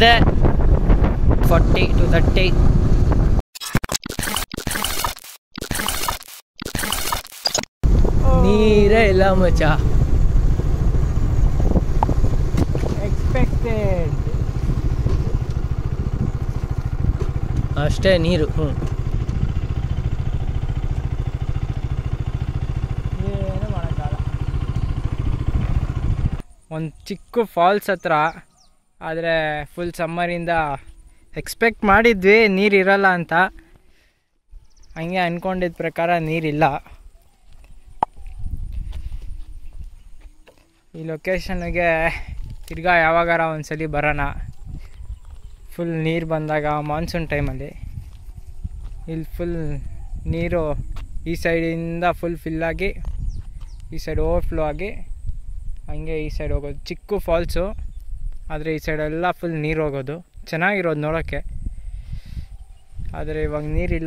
ಇದೆ forty to thirty ನೀರೇ ಇಲ್ಲ ಮಚ್ಚ ಎಕ್ಸ್ಪೆಕ್ಟೆಡ್ ಅಷ್ಟೇ ನೀರು ಹ್ಞೂ ಏನು ಮಾಡೋಕ್ಕಾಗಲ್ಲ ಒಂದು ಚಿಕ್ಕ ಫಾಲ್ಸ್ ಹತ್ರ ಆದರೆ ಫುಲ್ ಸಮ್ಮರಿಂದ ಎಕ್ಸ್ಪೆಕ್ಟ್ ಮಾಡಿದ್ವಿ ನೀರು ಇರಲ್ಲ ಅಂತ ಹಂಗೆ ಅಂದ್ಕೊಂಡಿದ್ದ ಪ್ರಕಾರ ನೀರಿಲ್ಲ ಈ ಲೊಕೇಶನ್ಗೆ ತಿರ್ಗಾ ಯಾವಾಗಾರ ಒಂದ್ಸಲಿ ಬರೋಣ ಫುಲ್ ನೀರು ಬಂದಾಗ ಮಾನ್ಸೂನ್ ಟೈಮಲ್ಲಿ ಇಲ್ಲಿ ಫುಲ್ ನೀರು ಈ ಸೈಡಿಂದ ಫುಲ್ ಫಿಲ್ಲಾಗಿ ಈ ಸೈಡ್ ಓವರ್ಫ್ಲೋ ಆಗಿ ಹಂಗೆ ಈ ಸೈಡ್ ಹೋಗೋದು ಚಿಕ್ಕ ಫಾಲ್ಸು ಆದರೆ ಈ ಸೈಡೆಲ್ಲ ಫುಲ್ ನೀರು ಹೋಗೋದು ಚೆನ್ನಾಗಿರೋದು ನೋಡೋಕ್ಕೆ ಆದರೆ ಇವಾಗ ನೀರಿಲ್ಲ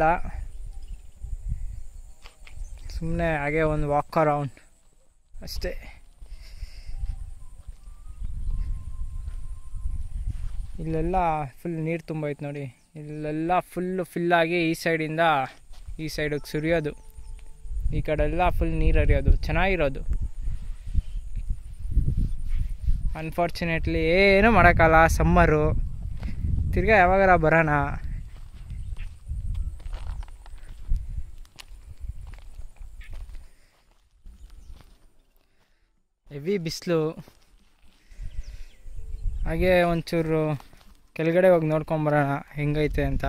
ಸುಮ್ಮನೆ ಹಾಗೆ ಒಂದು ವಾಕ್ ಅರೌಂಡ್ ಅಷ್ಟೇ ಇಲ್ಲೆಲ್ಲ ಫುಲ್ ನೀರು ತುಂಬೈತೆ ನೋಡಿ ಇಲ್ಲೆಲ್ಲ ಫುಲ್ಲು ಫಿಲ್ಲಾಗಿ ಈ ಸೈಡಿಂದ ಈ ಸೈಡಿಗೆ ಸುರಿಯೋದು ಈ ಕಡೆ ಎಲ್ಲ ಫುಲ್ ನೀರು ಹರಿಯೋದು ಚೆನ್ನಾಗಿರೋದು ಅನ್ಫಾರ್ಚುನೇಟ್ಲಿ ಏನೂ ಮಾಡೋಕ್ಕಲ್ಲ ಸಮ್ಮರು ತಿರ್ಗಾ ಯಾವಾಗಾರ ಬರೋಣ ಹೆವಿ ಬಿಸಿಲು ಹಾಗೆ ಒಂಚೂರು ಕೆಳಗಡೆ ಹೋಗಿ ನೋಡ್ಕೊಂಬರೋಣ ಹೆಂಗೈತೆ ಅಂತ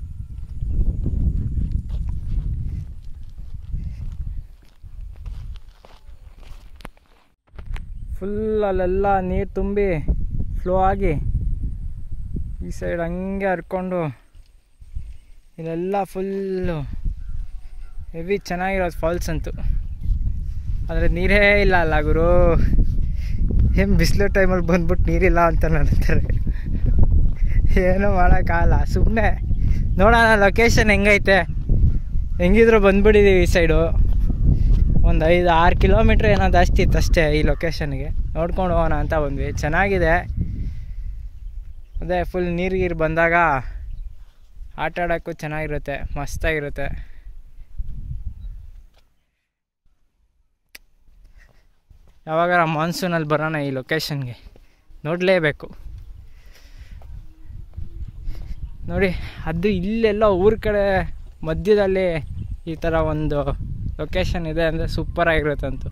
ಫುಲ್ ಅಲ್ಲೆಲ್ಲ ನೀರು ತುಂಬಿ ಫ್ಲೋ ಆಗಿ ಈ ಸೈಡ್ ಹಂಗೆ ಹರ್ಕೊಂಡು ಇಲ್ಲೆಲ್ಲ ಫುಲ್ಲು ಹೆವಿ ಚೆನ್ನಾಗಿರೋದು ಫಾಲ್ಸ್ ಅಂತೂ ಆದರೆ ನೀರೇ ಇಲ್ಲ ಅಲ್ಲ ಗುರು ಏನು ಬಿಸಿಲು ಟೈಮಲ್ಲಿ ಬಂದ್ಬಿಟ್ಟು ನೀರಿಲ್ಲ ಅಂತ ಹೇಳ್ತಾರೆ ಏನೂ ಮಾಡೋಕ್ಕಾಗಲ್ಲ ಸುಮ್ಮನೆ ನೋಡೋಣ ಲೊಕೇಶನ್ ಹೆಂಗೈತೆ ಹೆಂಗಿದ್ರು ಬಂದ್ಬಿಟ್ಟಿದ್ದೀವಿ ಈ ಸೈಡು ಒಂದು ಐದು ಆರು ಕಿಲೋಮೀಟ್ರ್ ಏನೋ ಜಾಸ್ತಿ ಇತ್ತು ಅಷ್ಟೇ ಈ ಲೊಕೇಶನ್ಗೆ ನೋಡ್ಕೊಂಡು ಹೋಗೋಣ ಅಂತ ಬಂದ್ವಿ ಚೆನ್ನಾಗಿದೆ ಅದೇ ಫುಲ್ ನೀರು ಗೀರು ಬಂದಾಗ ಆಟ ಆಡೋಕ್ಕೂ ಚೆನ್ನಾಗಿರುತ್ತೆ ಮಸ್ತಾಗಿರುತ್ತೆ ಯಾವಾಗಾರ ಮಾನ್ಸೂನಲ್ಲಿ ಬರೋಣ ಈ ಲೊಕೇಶನ್ಗೆ ನೋಡಲೇಬೇಕು ನೋಡಿ ಅದು ಇಲ್ಲೆಲ್ಲ ಊರ ಕಡೆ ಮಧ್ಯದಲ್ಲಿ ಈ ಥರ ಒಂದು ಲೊಕೇಶನ್ ಇದೆ ಅಂದರೆ ಸೂಪರಾಗಿರುತ್ತಂತು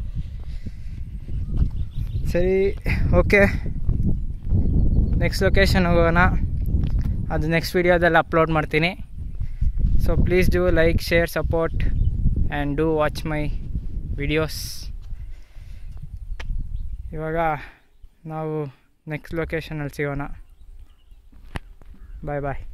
ಸರಿ ಓಕೆ ನೆಕ್ಸ್ಟ್ ಲೊಕೇಶನ್ ಹೋಗೋಣ ಅದು ನೆಕ್ಸ್ಟ್ ವೀಡಿಯೋದಲ್ಲಿ ಅಪ್ಲೋಡ್ ಮಾಡ್ತೀನಿ so please do like share support and do watch my videos ಇವಾಗ ನಾವು ನೆಕ್ಸ್ಟ್ ಲೊಕೇಶನಲ್ಲಿ ಸಿಗೋಣ ಬಾಯ್ ಬಾಯ್